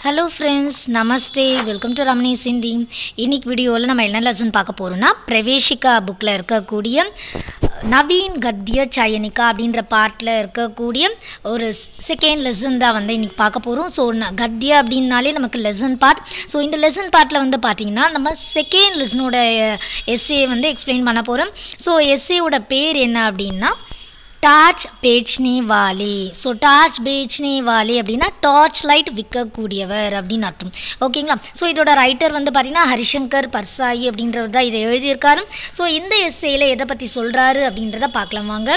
hello friends நமஸ்தே welcome to Ramani சிந்தி இன்னைக்கு வீடியோவில் நம்ம என்ன லெசன் பார்க்க போகிறோம்னா பிரவேஷிகா புக்கில் இருக்கக்கூடிய நவீன் கத்ய சயனிகா அப்படின்ற பார்ட்டில் இருக்கக்கூடிய ஒரு செகண்ட் லெசன் தான் வந்து இன்னைக்கு பார்க்க போகிறோம் ஸோ கத்யா அப்படின்னாலே நமக்கு லெசன் பார்ட் ஸோ இந்த லெசன் பார்ட்டில் வந்து பார்த்திங்கன்னா நம்ம செகண்ட் லெசனோட எஸ்ஏ வந்து எக்ஸ்பிளைன் பண்ண போகிறோம் ஸோ எஸ்ஏவோட பேர் என்ன அப்படின்னா டார்ச் பேச்னே வாலி ஸோ டார்ச் பேச்னே வாலி அப்படின்னா டார்ச் லைட் விற்கக்கூடியவர் அப்படின்னு அர்த்தம் ஓகேங்களா ஸோ இதோட ரைட்டர் வந்து பார்த்தீங்கன்னா ஹரிசங்கர் பர்சாயி அப்படின்றவர் தான் இதை எழுதியிருக்காரு ஸோ இந்த எஸ்ஸேயில் எதை பற்றி சொல்கிறாரு அப்படின்றத பார்க்கலாம் வாங்க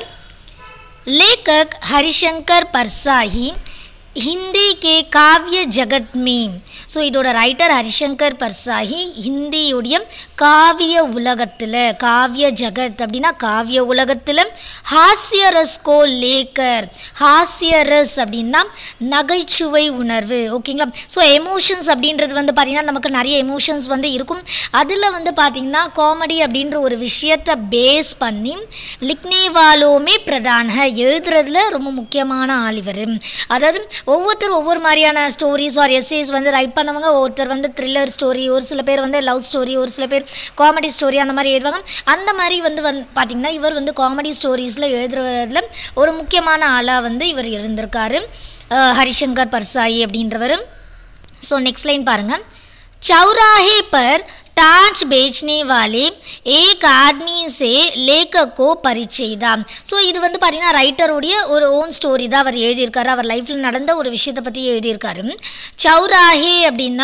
लेखक हरिशंकर परसाही हिंदी के काव्य जगत में ஸோ இதோட ரைட்டர் ஹரிசங்கர் பர்சாஹி ஹிந்தியுடைய காவிய உலகத்தில் காவிய ஜகத் அப்படின்னா காவிய உலகத்தில் ஹாஸ்யரஸ் கோ லேக்கர் ஹாஸ்யரஸ் அப்படின்னா நகைச்சுவை உணர்வு ஓகேங்களா ஸோ எமோஷன்ஸ் அப்படின்றது வந்து பார்த்திங்கன்னா நமக்கு நிறைய எமோஷன்ஸ் வந்து இருக்கும் அதில் வந்து பார்த்திங்கன்னா காமெடி அப்படின்ற ஒரு விஷயத்தை பேஸ் பண்ணி லிக்னேவாலோமே பிரதான எழுதுறதுல ரொம்ப முக்கியமான ஆள் இவர் அதாவது ஒவ்வொருத்தர் ஒவ்வொரு மாதிரியான ஸ்டோரிஸ் ஆர் எஸ்ஏஸ் வந்து ரைட் பண்ணவங்க ஒருத்தர் வந்து த்ரில்லர் ஸ்டோரி ஒரு சில பேர் வந்து லவ் ஸ்டோரி ஒரு சில பேர் காமெடி ஸ்டோரி அந்த மாதிரி எழுதுவாங்க அந்த மாதிரி வந்து வந்து பார்த்திங்கன்னா இவர் வந்து காமெடி ஸ்டோரிஸில் எழுதுறதுல ஒரு முக்கியமான ஆளாக வந்து இவர் இருந்திருக்காரு அஹ் ஹரிசங்கர் பர்சாயி அப்படின்றவர் ஸோ நெக்ஸ்ட் லைன் பாருங்கள் चौराहे पर टार्च बेचने वाले एक आदमी से लेखक को परिचय தான் ஸோ இது வந்து பார்த்தீங்கன்னா ரைட்டருடைய ஒரு ஓன் ஸ்டோரி தான் அவர் எழுதியிருக்காரு அவர் லைஃப்பில் நடந்த ஒரு விஷயத்தை பற்றி எழுதியிருக்காரு சௌராஹே அப்படின்னா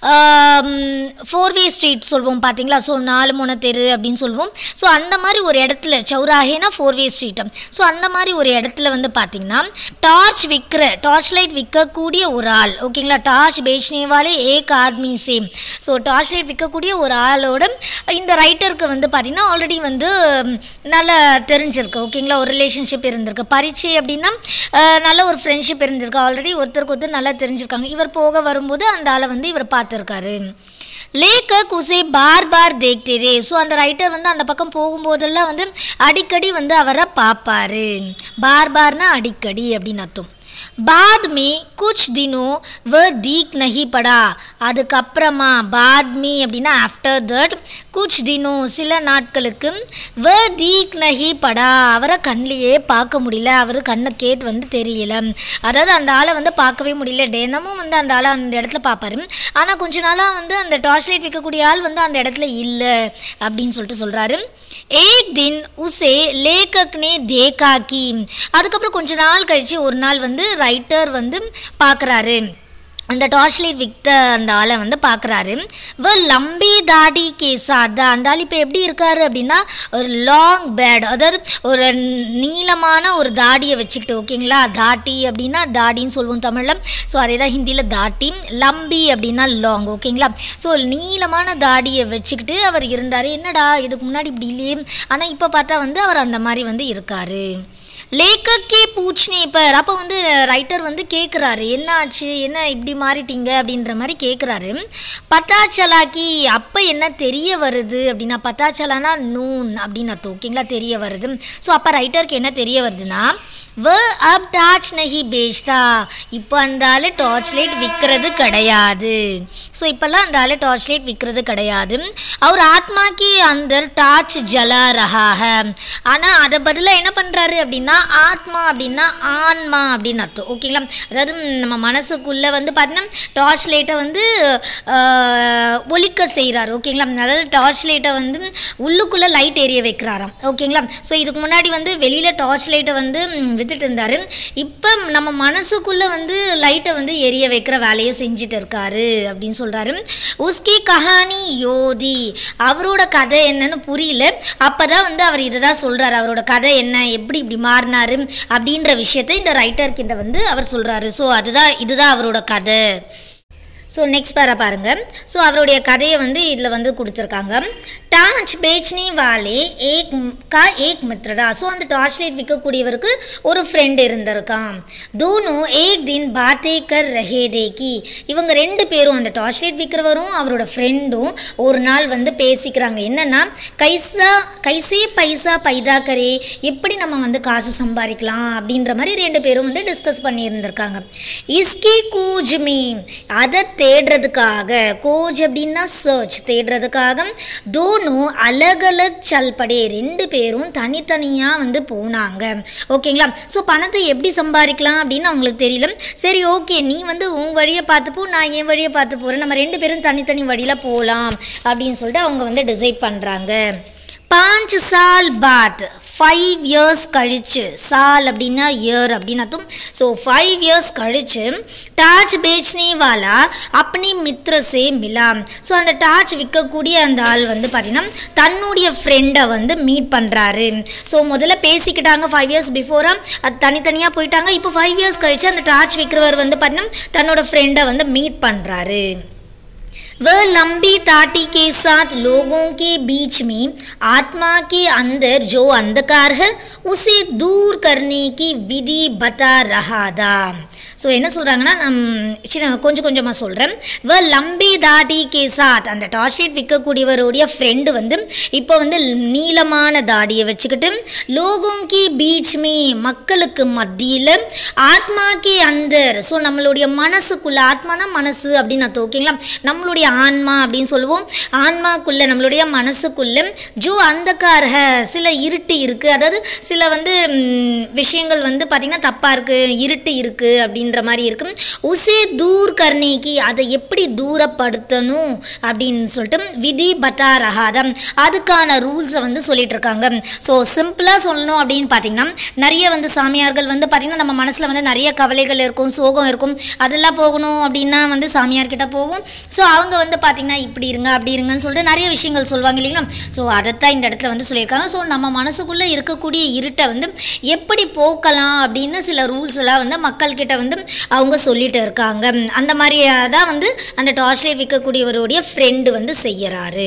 ஃபோர்வே ஸ்ட்ரீட் சொல்வோம் பார்த்தீங்களா ஸோ நாலு மூணு தெரு அப்படின்னு சொல்லுவோம் ஸோ அந்த மாதிரி ஒரு இடத்துல சௌராஹேனா ஃபோர்வே ஸ்ட்ரீட் ஸோ அந்த மாதிரி ஒரு இடத்துல வந்து பார்த்தீங்கன்னா டார்ச் விற்கிற டார்ச் லைட் விற்கக்கூடிய ஒரு ஆள் ஓகேங்களா டார்ச் பேச்னேவாலே ஏக் ஆத்மி சேம் ஸோ டார்ச் லைட் விற்கக்கூடிய ஒரு ஆளோட இந்த ரைட்டருக்கு வந்து பார்த்திங்கன்னா ஆல்ரெடி வந்து ம், நல்லா தெரிஞ்சிருக்கு ஓகேங்களா ஒரு ரிலேஷன்ஷிப் இருந்திருக்கு பரிச்சை அப்படின்னா அஹ், நல்ல ஒரு ஃப்ரெண்ட்ஷிப் இருந்திருக்கு ஆல்ரெடி ஒருத்தருக்கு ஒருத்தர் நல்லா தெரிஞ்சிருக்காங்க இவர் போக வரும்போது அந்த ஆளை வந்து இவர் பார்த்துருக்காரு லேக்கக் உசே பார் பார் தேக்தேரே ஸோ அந்த ரைட்டர் வந்து அந்த பக்கம் போகும்போதெல்லாம் வந்து அடிக்கடி வந்து அவரை பார்ப்பாரு பார் பார்னா அடிக்கடி அப்படின்னு அர்த்தம் बाद में कुछ दिनों वह दीख नहीं पड़ा அதுக்கப்புறமா பாத் மீ அப்படின்னா ஆஃப்டர் தட் குச் தினோ சில நாட்களுக்கு வ தீக் நஹி படா அவரை கண்ணிலேயே பார்க்க முடியல அவர் கண்ணை கேத்து வந்து தெரியல அதாவது அந்த ஆளை வந்து பார்க்கவே முடியல தினமும் வந்து அந்த ஆளை அந்த இடத்துல பார்ப்பாரு ஆனால் கொஞ்ச நாளாக வந்து அந்த டார்ச் லைட் விற்கக்கூடிய ஆள் வந்து அந்த இடத்துல இல்லை அப்படின்னு சொல்லிட்டு சொல்கிறாரு ஏக் தின் உசே லேக்கக் நே தேகா கி அதுக்கப்புறம் கொஞ்ச நாள் கழிச்சு ஒரு நாள் வந்து ரைட்டர் வந்து பார்க்குறாரு அந்த டார்ச் லைட் விற்ற அந்த ஆளை வந்து பார்க்குறாரு வ லம்பி தாடி கேஸா அதான் அந்த ஆள் இப்போ எப்படி இருக்காரு அப்படின்னா ஒரு லாங் பேட் அதாவது ஒரு நீளமான ஒரு தாடியை வச்சுக்கிட்டு ஓகேங்களா தாட்டி அப்படின்னா தாடின்னு சொல்லுவோம் தமிழில் ஸோ அதே தான் ஹிந்தியில் தாட்டி லம்பி அப்படின்னா லாங் ஓகேங்களா ஸோ நீளமான தாடியை வச்சுக்கிட்டு அவர் இருந்தார் என்னடா இதுக்கு முன்னாடி இப்படி இல்லையே ஆனால் இப்போ பார்த்தா வந்து அவர் அந்த மாதிரி வந்து இருக்காரு லேக்கக்கே பூச்னே பர் அப்போ வந்து ரைட்டர் வந்து கேட்குறாரு என்ன ஆச்சு என்ன இப்படி மாறிட்டீங்க அப்படின்ற மாதிரி கேட்குறாரு பத்தாச்சலாக்கி அப்போ என்ன தெரிய வருது அப்படின்னா பத்தாச்சலானா நூன் அப்படின்னு அர்த்தம் ஓகேங்களா தெரிய வருது ஸோ அப்போ ரைட்டருக்கு என்ன தெரிய வருதுன்னா வ அப் டார்ச் நஹி பேஸ்டா இப்போ அந்த ஆள் டார்ச் லைட் விற்கிறது கிடையாது ஸோ இப்போல்லாம் அந்த ஆள் டார்ச் லைட் விற்கிறது கிடையாது அவர் ஆத்மாக்கி அந்த டார்ச் ஜலா ரஹாக ஆனால் அதை பதிலாக என்ன பண்ணுறாரு அப்படின்னா ஆத்மா அப்படின்னா ஆன்மா அப்படின்னு அர்த்தம் ஓகேங்களா அதாவது நம்ம மனசுக்குள்ளே வந்து பார்த்தீங்கன்னா டார்ச் லைட்டை வந்து ஆஹ், ஒலிக்க செய்கிறார் ஓகேங்களா அதாவது டார்ச் லைட்டை வந்து உள்ளுக்குள்ளே லைட் எரிய வைக்கிறாராம் ஓகேங்களா ஸோ இதுக்கு முன்னாடி வந்து வெளியில் டார்ச் லைட்டை வந்து ம், வித்துட்டு இருந்தார் இப்போ நம்ம மனசுக்குள்ளே வந்து லைட்டை வந்து எரிய வைக்கிற வேலையை செஞ்சுட்டு இருக்காரு அப்படின்னு சொல்கிறாரு உஸ்கி கஹானி யோதி அவரோட கதை என்னன்னு புரியல அப்போ தான் வந்து அவர் இதை தான் சொல்கிறாரு அவரோட கதை என்ன எப்படி இப்படி மாறினாரு அப்படின்ற விஷயத்தை இந்த ரைட்டர்கிட்ட வந்து அவர் சொல்கிறாரு ஸோ அதுதான் இதுதான் அவரோட கதை ஸோ நெக்ஸ்ட் பேரா பாருங்க ஸோ அவருடைய கதையை வந்து இதில் வந்து கொடுத்துருக்காங்க டார்ச் பேச்னி வாலே ஏக் கா ஏக் மித்ரதா ஸோ அந்த டார்ச் லைட் விற்கக்கூடியவருக்கு ஒரு ஃப்ரெண்ட் இருந்திருக்கான் தோனோ ஏக் தின் பாத்தே கர் ரஹே தேக்கி இவங்க ரெண்டு பேரும் அந்த டார்ச் லைட் விற்கிறவரும் அவரோட ஃப்ரெண்டும் ஒரு நாள் வந்து பேசிக்கிறாங்க என்னன்னா கைசா கைசே பைசா பைதா கரே எப்படி நம்ம வந்து காசு சம்பாதிக்கலாம் அப்படின்ற மாதிரி ரெண்டு பேரும் வந்து டிஸ்கஸ் பண்ணியிருந்திருக்காங்க இஸ்கி கூஜ் மீ அதை தேடுறதுக்காக கோஜ் அப்படின்னா சர்ச் தேடுறதுக்காக தோனும் அலக் அலக் சல்படே ரெண்டு பேரும் தனித்தனியாக வந்து போனாங்க ஓகேங்களா ஸோ பணத்தை எப்படி சம்பாதிக்கலாம் அப்படின்னு அவங்களுக்கு தெரியல சரி ஓகே நீ வந்து உன் வழியை பார்த்துப்போ நான் என் வழியை பார்த்து போகிறேன் நம்ம ரெண்டு பேரும் தனித்தனி வழியில் போகலாம் அப்படின்னு சொல்லிட்டு அவங்க வந்து டிசைட் பண்ணுறாங்க பாஞ்ச் சால் பாத் ஃபைவ் இயர்ஸ் கழிச்சு சால் அப்படின்னா இயர் அப்படின்னு அர்த்தம் ஸோ ஃபைவ் இயர்ஸ் கழிச்சு டார்ச் பேச்னே வாலா அப்பனி மித்ர சே மிலா ஸோ அந்த டார்ச் விற்கக்கூடிய அந்த ஆள் வந்து பார்த்தீங்கன்னா தன்னுடைய ஃப்ரெண்டை வந்து மீட் பண்ணுறாரு ஸோ முதல்ல பேசிக்கிட்டாங்க ஃபைவ் இயர்ஸ் பிஃபோராக அது தனித்தனியாக போயிட்டாங்க இப்போ ஃபைவ் இயர்ஸ் கழிச்சு அந்த டார்ச் விற்கிறவர் வந்து பார்த்தீங்கன்னா தன்னோட ஃப்ரெண்டை வந்து மீட் பண்ணுறாரு वह लंबी ताटी के साथ लोगों के बीच में आत्मा के अंदर जो अंधकार है उसे दूर करने की विधि बता रहा था ஸோ என்ன சொல்கிறாங்கன்னா நம் சின்ன கொஞ்சம் கொஞ்சமாக சொல்கிறேன் வ லம்பி தாடி கே சாத் அந்த டார்ச் லைட் விற்கக்கூடியவருடைய ஃப்ரெண்டு வந்து இப்போ வந்து நீளமான தாடியை வச்சுக்கிட்டு லோகோம் கி பீச் மே மக்களுக்கு மத்தியில் ஆத்மா கி அந்தர் ஸோ நம்மளுடைய மனசுக்குள்ள ஆத்மானா மனசு அப்படின்னு அர்த்தம் ஓகேங்களா நம்மளுடைய ஆன்மா அப்படின்னு சொல்லுவோம் ஆன்மாக்குள்ள நம்மளுடைய மனசுக்குள்ள ஜோ அந்தக்கார சில இருட்டு இருக்குது அதாவது சில வந்து ம், விஷயங்கள் வந்து பார்த்திங்கன்னா தப்பாக இருக்குது இருட்டு இருக்குது அப்படின்ற மாதிரி இருக்கும் உசே தூர் கர்ணிக்கு அதை எப்படி தூரப்படுத்தணும் அப்படின்னு சொல்லிட்டு விதி பத்தா ரகாதம் அதுக்கான ரூல்ஸை வந்து சொல்லிட்டு இருக்காங்க ஸோ சிம்பிளாக சொல்லணும் அப்படின்னு பார்த்தீங்கன்னா நிறைய வந்து சாமியார்கள் வந்து பார்த்திங்கன்னா நம்ம மனசில் வந்து நிறைய கவலைகள் இருக்கும் சோகம் இருக்கும் அதெல்லாம் போகணும் அப்படின்னா வந்து சாமியார் கிட்ட போவோம் ஸோ அவங்க வந்து பார்த்திங்கன்னா இப்படி இருங்க அப்படி இருங்கன்னு சொல்லிட்டு நிறைய விஷயங்கள் சொல்லுவாங்க இல்லைங்களா ஸோ அதைத்தான் இந்த இடத்துல வந்து சொல்லியிருக்காங்க ஸோ நம்ம மனசுக்குள்ளே இருக்கக்கூடிய இருட்டை வந்து எப்படி போக்கலாம் அப்படின்னு சில ரூல்ஸ் எல்லாம் வந்து மக்கள்கிட்ட வந்து அவங்க சொல்லிட்டு இருக்காங்க அந்த மாதிரி தான் வந்து அந்த டார்ச் லைட் விற்கக்கூடியவருடைய ஃப்ரெண்டு வந்து செய்யறாரு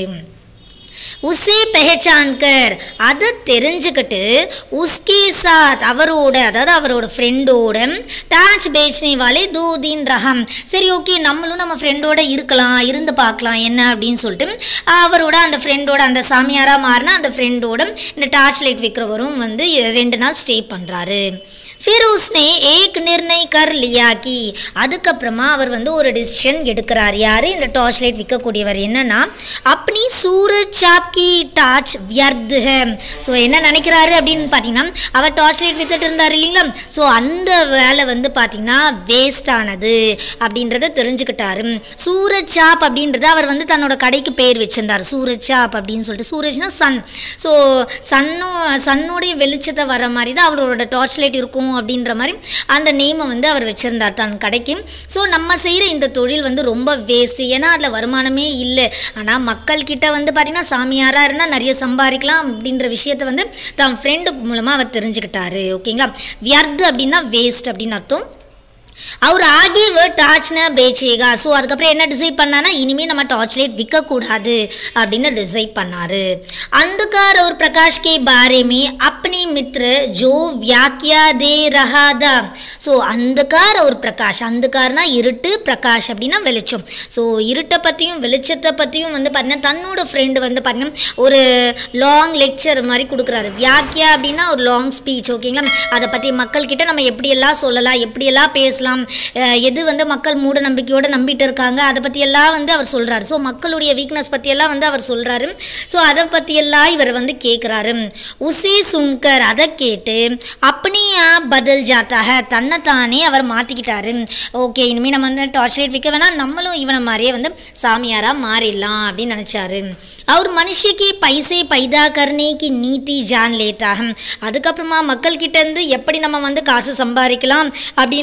உசே பெஹச்சான்கர் அதை தெரிஞ்சுக்கிட்டு உஸ்கே சாத் அவரோட அதாவது அவரோட ஃப்ரெண்டோட டாச் பேச்னே வாலே தோ தீன் ரகம் சரி ஓகே நம்மளும் நம்ம ஃப்ரெண்டோட இருக்கலாம் இருந்து பார்க்கலாம் என்ன அப்படின்னு சொல்லிட்டு அவரோட அந்த ஃப்ரெண்டோட அந்த சாமியாராக மாறின அந்த ஃப்ரெண்டோட இந்த டார்ச் லைட் விற்கிறவரும் வந்து ரெண்டு நாள் ஸ்டே பண்ணுறாரு ஃபிர் உஸ்னே ஏக் நிர்ணய் கர் லியா கி அதுக்கப்புறமா அவர் வந்து ஒரு டிசிஷன் எடுக்கிறார் யார் இந்த டார்ச் லைட் விற்கக்கூடியவர் என்னன்னா அப்படி சூரஜ் சாப் கி டார்ச் வியர்த் ஹே ஸோ என்ன நினைக்கிறாரு அப்படின்னு பார்த்தீங்கன்னா அவர் டார்ச் லைட் வித்துட்டு இருந்தார் இல்லைங்களா ஸோ அந்த வேலை வந்து பார்த்தீங்கன்னா வேஸ்ட் ஆனது அப்படின்றத தெரிஞ்சுக்கிட்டாரு சூரஜ் சாப் அப்படின்றத அவர் வந்து தன்னோட கடைக்கு பேர் வச்சிருந்தார் சூரஜ் சாப் அப்படின்னு சொல்லிட்டு சூரஜ்னா சன் ஸோ சன்னும் சன்னுடைய வெளிச்சத்தை வர மாதிரி தான் அவரோட டார்ச் லைட் இருக்கும் அப்படின்ற மாதிரி அந்த நேமை வந்து அவர் வச்சுருந்தார் தன் கடைக்கு ஸோ நம்ம செய்கிற இந்த தொழில் வந்து ரொம்ப வேஸ்ட்டு ஏன்னா அதில் வருமானமே இல்லை ஆனால் மக்கள்கிட்ட வந்து பார்த்திங்கன்னா சாமியாராக இருந்தால் நிறைய சம்பாதிக்கலாம் அப்படின்ற விஷயத்தை வந்து தன் ஃப்ரெண்டு மூலமாக அவர் தெரிஞ்சுக்கிட்டாரு ஓகேங்களா வியர்த்து அப்படின்னா வேஸ்ட் அப்படின்னு அர்த்தம் அவர் ஆகி வர் டார்ச்னா பேச்சேகா ஸோ அதுக்கப்புறம் என்ன டிசைட் பண்ணானா இனிமேல் நம்ம டார்ச் லைட் விற்கக்கூடாது அப்படின்னு டிசைட் பண்ணாரு अंधकार और प्रकाश के बारे में अपने मित्र जो व्याख्या दे रहा था ஸோ அந்தகார் ஒரு பிரகாஷ் அந்தகார்னா இருட்டு பிரகாஷ் அப்படின்னா வெளிச்சம் ஸோ இருட்டை பற்றியும் வெளிச்சத்தை பற்றியும் வந்து பார்த்தீங்கன்னா தன்னோட ஃப்ரெண்டு வந்து பார்த்தீங்கன்னா ஒரு லாங் லெக்சர் மாதிரி கொடுக்குறாரு வியாக்கியா அப்படின்னா ஒரு லாங் ஸ்பீச் ஓகேங்களா அதை பற்றி மக்கள்கிட்ட நம்ம எப்படியெல்லாம் சொல்லலாம் எப்படியெல்லாம் பேசலாம் அஹ் எது வந்து மக்கள் மூட நம்பிக்கையோட நம்பிட்டு இருக்காங்க அதை பற்றியெல்லாம் வந்து அவர் சொல்கிறாரு ஸோ மக்களுடைய வீக்னஸ் பற்றியெல்லாம் வந்து அவர் சொல்கிறாரு ஸோ அதை பற்றியெல்லாம் இவர் வந்து கேட்குறாரு உசி சுன்கர் அதை கேட்டு அப்படியா பதில் ஜாத்தாக தன்னைத்தானே அவர் மாற்றிக்கிட்டாரு ஓகே இனிமேல் நம்ம வந்து டார்ச் லைட் வைக்க வேணாம் நம்மளும் இவனை மாதிரியே வந்து சாமியாராக மாறிடலாம் அப்படின்னு நினச்சாரு அவர் மனுஷிக்கு பைசே பைதா கர்னேக்கு நீதி ஜான் லேட்டாக அதுக்கப்புறமா மக்கள்கிட்ட இருந்து எப்படி நம்ம வந்து காசு சம்பாதிக்கலாம் அப்படின்ற ரூல்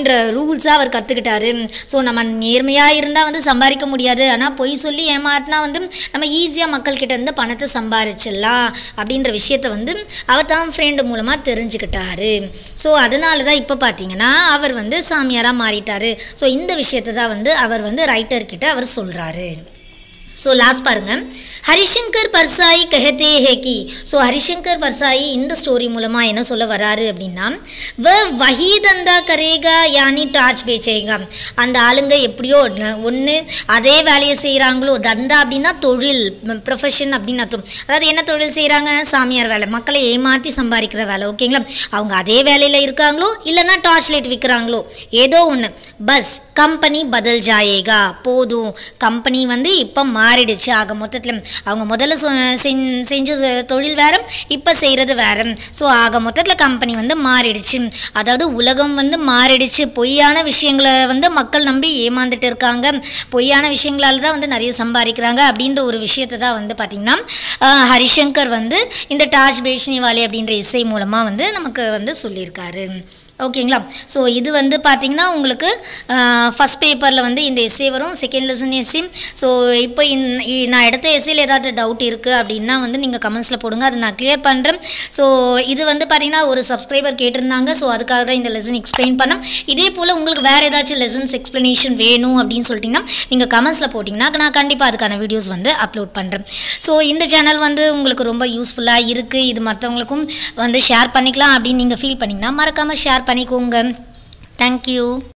ரூல்ஸாக அவர் கற்றுக்கிட்டாரு ஸோ நம்ம நேர்மையாக இருந்தால் வந்து சம்பாதிக்க முடியாது ஆனால் பொய் சொல்லி ஏமாட்டினா வந்து நம்ம ஈஸியாக மக்கள்கிட்ட இருந்து பணத்தை சம்பாரிச்சிடலாம் அப்படின்ற விஷயத்த வந்து அவர் தான் ஃப்ரெண்டு மூலமாக தெரிஞ்சுக்கிட்டாரு ஸோ அதனால தான் இப்போ பார்த்தீங்கன்னா அவர் வந்து சாமியாராக மாறிட்டாரு ஸோ இந்த விஷயத்தை தான் வந்து அவர் வந்து ரைட்டர்கிட்ட அவர் சொல்கிறாரு ஸோ லாஸ்ட் பாருங்க ஹரிசங்கர் பர்சாய் கஹத்தே ஹே கி ஸோ ஹரிசங்கர் பர்சாய் இந்த ஸ்டோரி மூலமாக என்ன சொல்ல வராரு அப்படின்னா வ வஹி தந்தா கரேகா யானி டார்ச் பேச்சேகா அந்த ஆளுங்க எப்படியோ ஒன்று அதே வேலையை செய்கிறாங்களோ தந்தா அப்படின்னா தொழில் ப்ரொஃபஷன் அப்படின்னு அர்த்தம் அதாவது என்ன தொழில் செய்கிறாங்க சாமியார் வேலை மக்களை ஏமாற்றி சம்பாதிக்கிற வேலை ஓகேங்களா அவங்க அதே வேலையில் இருக்காங்களோ இல்லைன்னா டார்ச் லைட் விற்கிறாங்களோ ஏதோ ஒன்று பஸ் கம்பெனி பதில் ஜாயேகா போதும் கம்பெனி வந்து இப்போ மாறிடுச்சு ஆக மொத்தத்தில் அவங்க முதல்ல சொ- செஞ்- செஞ்ச தொழில் வேற இப்போ செய்கிறது வேற ஸோ ஆக மொத்தத்தில் கம்பெனி வந்து மாறிடுச்சு அதாவது உலகம் வந்து மாறிடுச்சு பொய்யான விஷயங்களை வந்து மக்கள் நம்பி ஏமாந்துட்டு இருக்காங்க பொய்யான விஷயங்களால தான் வந்து நிறைய சம்பாதிக்கிறாங்க அப்படின்ற ஒரு விஷயத்தை தான் வந்து பார்த்திங்கன்னா ஆஹ், ஹரிசங்கர் வந்து இந்த டாஜ் பேஷ்னிவாலே அப்படின்ற இசை மூலமாக வந்து நமக்கு வந்து சொல்லியிருக்காரு ஓகேங்களா ஸோ இது வந்து பார்த்தீங்கன்னா உங்களுக்கு ஃபஸ்ட் பேப்பரில் வந்து இந்த எஸ்ஏ வரும் செகண்ட் லெசன் எஸ்சி ஸோ இப்போ இந் இ- நான் எடுத்த எஸ்ஏல ஏதாவது டவுட் இருக்குது அப்படின்னா வந்து நீங்கள் கமெண்ட்ஸில் போடுங்க அதை நான் கிளியர் பண்ணுறேன் ஸோ இது வந்து பார்த்தீங்கன்னா ஒரு சப்ஸ்கிரைபர் கேட்டிருந்தாங்க ஸோ அதுக்காக தான் இந்த லெசன் எக்ஸ்பிளைன் பண்ணேன் இதே போல் உங்களுக்கு வேறு ஏதாச்சும் லெசன்ஸ் எக்ஸ்ப்ளனேஷன் வேணும் அப்படின்னு சொல்லிட்டிங்கன்னா நீங்கள் கமெண்ட்ஸில் போட்டிங்கன்னா நான் கண்டிப்பாக அதுக்கான வீடியோஸ் வந்து அப்லோட் பண்ணுறேன் ஸோ இந்த சேனல் வந்து உங்களுக்கு ரொம்ப யூஸ்ஃபுல்லாக இருக்குது இது மற்றவங்களுக்கும் வந்து ஷேர் பண்ணிக்கலாம் அப்படின்னு நீங்கள் ஃபீல் பண்ணிங்கன்னா மறக்காமல் ஷேர் பண்ணிக்கோங்க தேங்க்யூ